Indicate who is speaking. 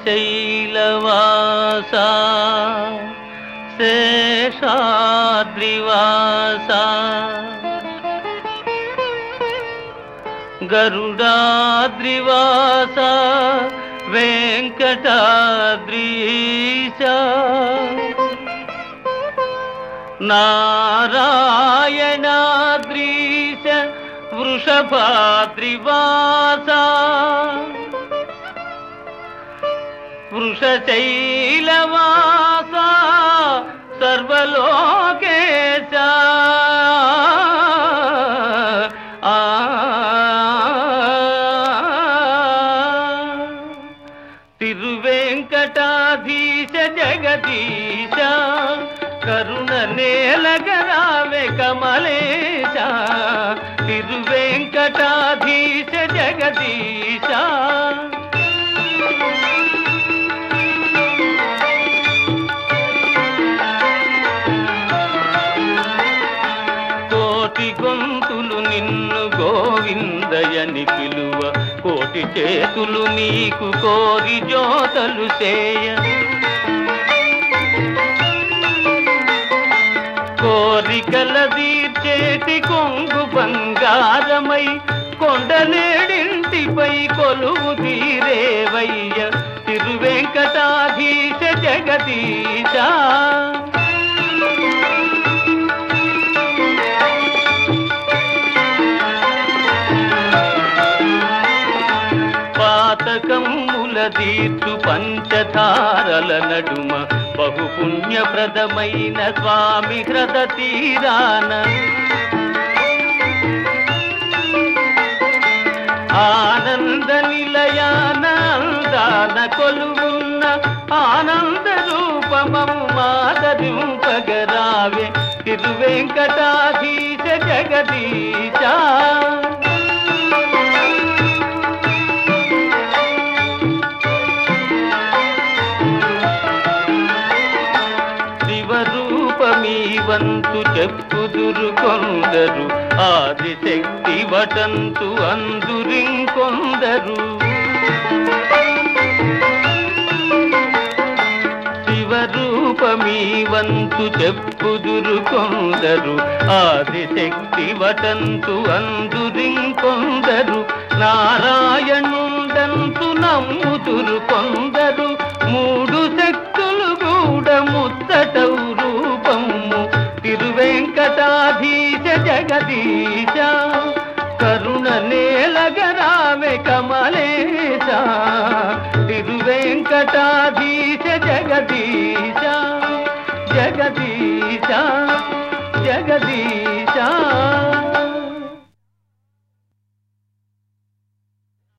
Speaker 1: శ్రీశైలవాస శేషాద్రివాస గరుడాద్రివాస వెంకటాద్రీశ నారాయణాద్రీశ వృషభాద్రివాస వృషశైలవాస సర్వలోకేశ ఆ తిరువెంకటాధీశ జగదీశ కరుణ నేలగరావే కమలేశ తిరువెంకటాధీశ జగదీశ కోటి గొంతులు నిన్ను గోవిందయని పిలువ కోటి చేతులు నీకు కోరి జోతలు చేయ కోరికల తీర్చేటి కొంగు బంగారమై కొండలేడింటిపై కొలువు తీరేవయ్య తిరువెంకటాధీశ జగదీశ పాతకమ్ముల దీర్చు పంచధారల నడుమ బహుపుణ్యప్రదమైన స్వామి హ్రద తీరాన ఆనంద నిలయాన అందాన కొలువున్న ఆనంద రూపమము మాదరింపగరావే తిరువెంకటాధీశ జగదీశ శివరూపమీ వంతు చెప్పుదురు కొందరు ఆదిశక్తి వటంతు అందురింకొందరు శివరూపమీ వంతు చెప్పుదురు కొందరు ఆదిశక్తి వటంతు అందురింకొందరు నారాయణుండంతు నమ్ముతురు కొందరు మూడు శక్తులు కూడా ముత్తటవు రూపము తిరువెంకటాధీశ జగదీశ కరుణ నేలగరామె కమలేశ తిరువెంకటాధీశ జగదీశ జగదీశ జగదీశ